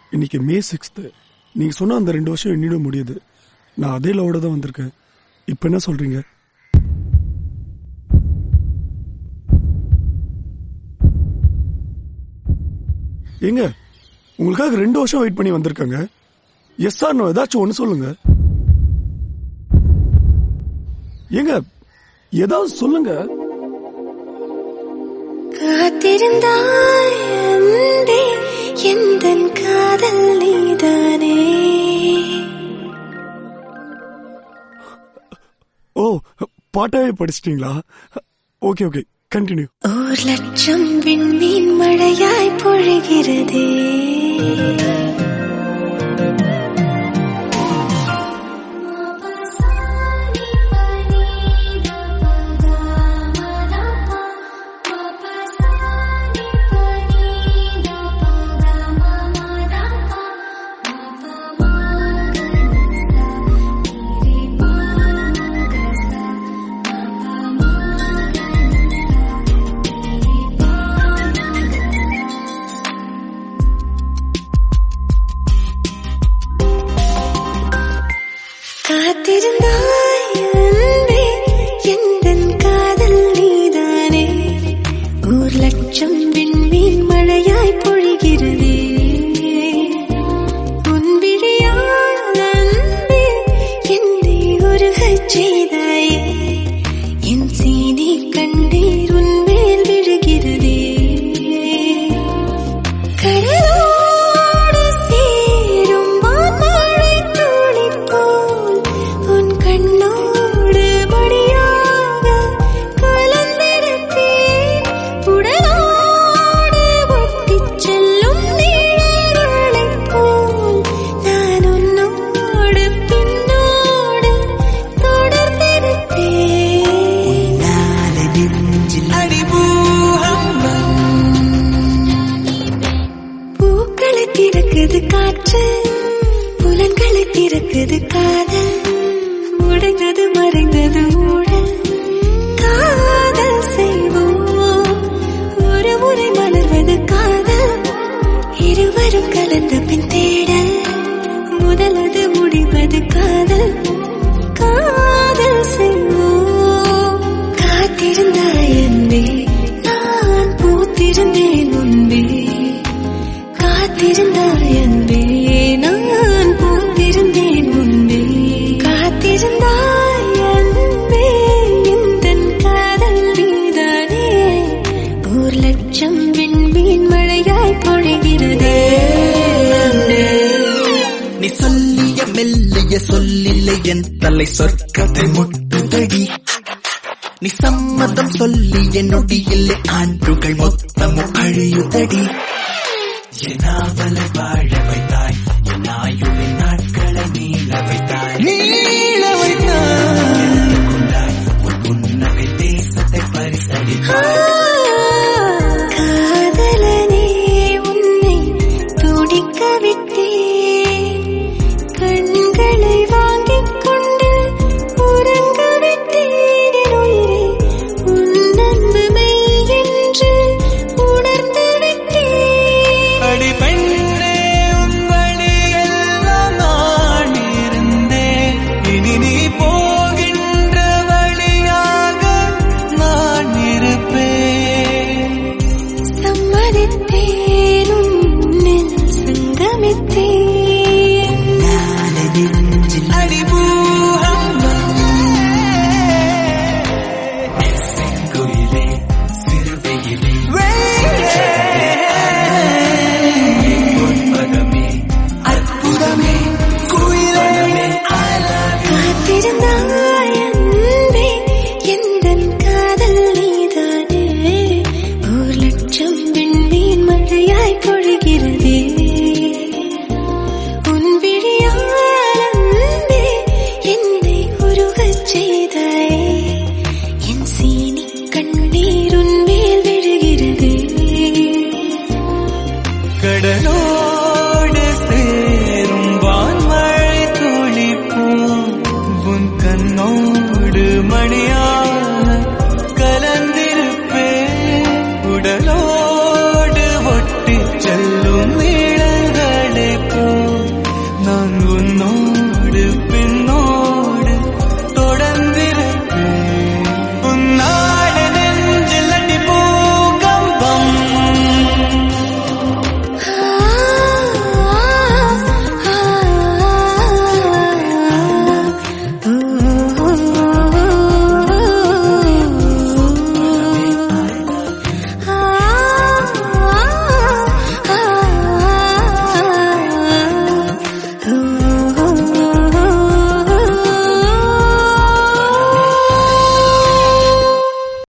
இன்னைக்கு மே சிக்ஸ்த்து நீங்க சொன்ன அந்த ரெண்டு வருஷம் என்னிட முடியுது நான் அதே லவோட தான் வந்திருக்கேன் இப்போ என்ன சொல்றீங்க ஏங்க உங்களுக்காக ரெண்டு வருஷம் வெயிட் பண்ணி வந்திருக்காங்க எஸ் ஆர் நோ ஏதாச்சும் ஒன்று சொல்லுங்க ஏங்க ஏதாவது சொல்லுங்க காத்திருந்தாய் அன்பே எந்தன் காதல் நீதானே ஓ பாட்டாவே படிச்சிட்டீங்களா ஓகே ஓகே கண்டினியூ ஓர் லட்சம் விண்மீன் மழையாய் பொழிகிறதே காத்திருந்தாய் அன்பே எந்தன் காதல் நீதானே ஓர் லட்சம் விண்மீன் மழையாய் பொழிகிறதே உன் விழியால் அன்பே என்னை உருகச் செய்தாயே என் சீனி கண்ணீர் உன் மேல் விழுகிறதே கடலோடு சேரும் வான்மழை துளி போல் உன் கண்ணோடு மடியாக கலந்திருப்பேன் உடலோடு ஒட்டிச் செல்லும் நிழல்களைப் போல் நான் உன்னோடு பின்னோடு தொடர்ந்திருப்பேன் பூக்களை திறக்குது காற்று புலன்களை திறக்குது காதல் உடைந்தது மறைந்தது ஊழல் காதல் செய்வோம் ஒரு முறை மலர்வது காதல் இருவரும் கலந்த பின் தேடல் முதலது முடிவது காதல் காதல் செய்வோம் காத்திருந்தாய் என்பே நான் பூத்திருந்தேன் முன்பே காத்திருந்தாய் அன்பே நான் பூத்திருந்தேன் முன்பே காத்திருந்தாய் அன்பே எந்தன் காதல் நீதானே ஒரு லட்சம் விண்மீன் மழையாய் பொழிகிறதே நீ சொல்லிய மெல்லிய சொல்லில்லை என் தலை சொற்கதை முட்டுதடி நீ சம்மதம் சொல்லிய நொடியில்லை ஆண்டுகள் மொத்தமும் அழியுதடி என் ஆவலை வாழ வைத்த